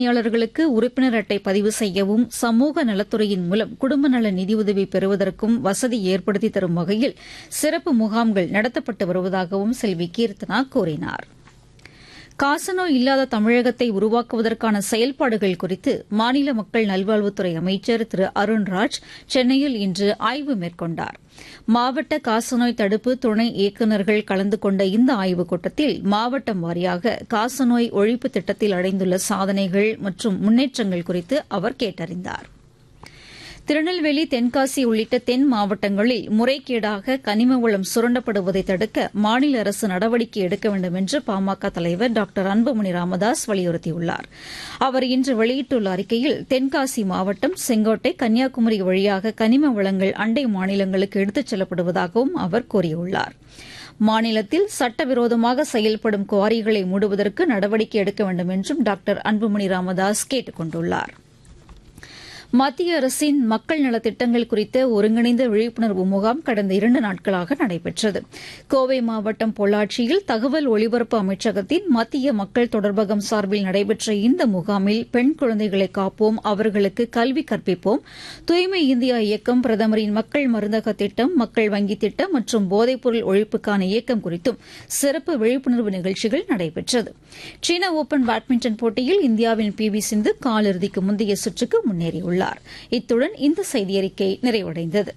பணியாளர்களுக்கு உறுப்பினர் அட்டை பதிவு செய்யவும் சமூக நலத்துறையின் மூலம் குடும்ப நல நிதியுதவி பெறுவதற்கும் வசதி ஏற்படுத்தி தரும் வகையில் சிறப்பு முகாம்கள் நடத்தப்பட்டு வருவதாகவும் செல்வி கீர்த்தனா கூறினார் காசநோய் இல்லாத தமிழகத்தை உருவாக்குவதற்கான செயல்பாடுகள் குறித்து மாநில மக்கள் நல்வாழ்வுத்துறை அமைச்சர் திரு அருண்ராஜ் சென்னையில் இன்று ஆய்வு மேற்கொண்டார் மாவட்ட காசநோய் தடுப்பு துணை இயக்குநர்கள் கலந்து கொண்ட இந்த ஆய்வுக் கூட்டத்தில் மாவட்டம் வாரியாக காசநோய் ஒழிப்பு திட்டத்தில் அடைந்துள்ள சாதனைகள் மற்றும் முன்னேற்றங்கள் குறித்து அவர் கேட்டறிந்தார் திருநெல்வேலி தென்காசி உள்ளிட்ட தென் மாவட்டங்களில் முறைகேடாக கனிம வளம் சுரண்டப்படுவதை தடுக்க மாநில அரசு நடவடிக்கை எடுக்க வேண்டும் என்று பாமக தலைவர் டாக்டர் அன்புமணி ராமதாஸ் வலியுறுத்தியுள்ளார் அவர் இன்று வெளியிட்டுள்ள அறிக்கையில் தென்காசி மாவட்டம் செங்கோட்டை கன்னியாகுமரி வழியாக கனிம வளங்கள் அண்டை மாநிலங்களுக்கு எடுத்துச் செல்லப்படுவதாகவும் அவர் கூறியுள்ளார் மாநிலத்தில் சட்டவிரோதமாக செயல்படும் குவாரிகளை மூடுவதற்கு நடவடிக்கை எடுக்க வேண்டும் என்றும் டாக்டர் அன்புமணி ராமதாஸ் கேட்டுக் கொண்டுள்ளாா் மத்திய அரசின் மக்கள் நலத்திட்டங்கள் குறித்த ஒருங்கிணைந்த விழிப்புணர்வு முகாம் கடந்த இரண்டு நாட்களாக நடைபெற்றது கோவை மாவட்டம் பொள்ளாச்சியில் தகவல் ஒலிபரப்பு அமைச்சகத்தின் மத்திய மக்கள் தொடர்பகம் சார்பில் நடைபெற்ற இந்த முகாமில் பெண் குழந்தைகளை காப்போம் அவர்களுக்கு கல்வி கற்பிப்போம் தூய்மை இந்தியா இயக்கம் பிரதமரின் மக்கள் மருந்தக திட்டம் மக்கள் வங்கி திட்டம் மற்றும் போதைப்பொருள் ஒழிப்புக்கான இயக்கம் குறித்தும் சிறப்பு விழிப்புணர்வு நிகழ்ச்சிகள் நடைபெற்றது சீன ஓபன் பேட்மிண்டன் போட்டியில் இந்தியாவின் பி வி சிந்து காலிறுதிக்கு முந்தைய சுற்றுக்கு முன்னேறியுள்ளார் உள்ளார் இத்துடன் இந்த செய்தியறிக்கை நிறைவடைந்தது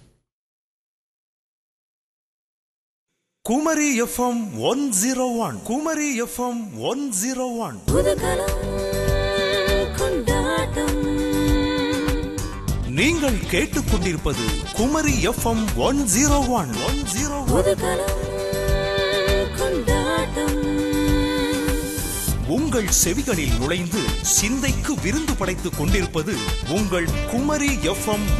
Kumari FM one zero one Kumari FM one zero one நீங்கள் கேட்டுக்கொண்டிருப்பது Kumari FM one zero one one zero உங்கள் செவிகளில் நுழைந்து சிந்தைக்கு விருந்து படைத்துக் கொண்டிருப்பது உங்கள் குமரி எஃப்எம்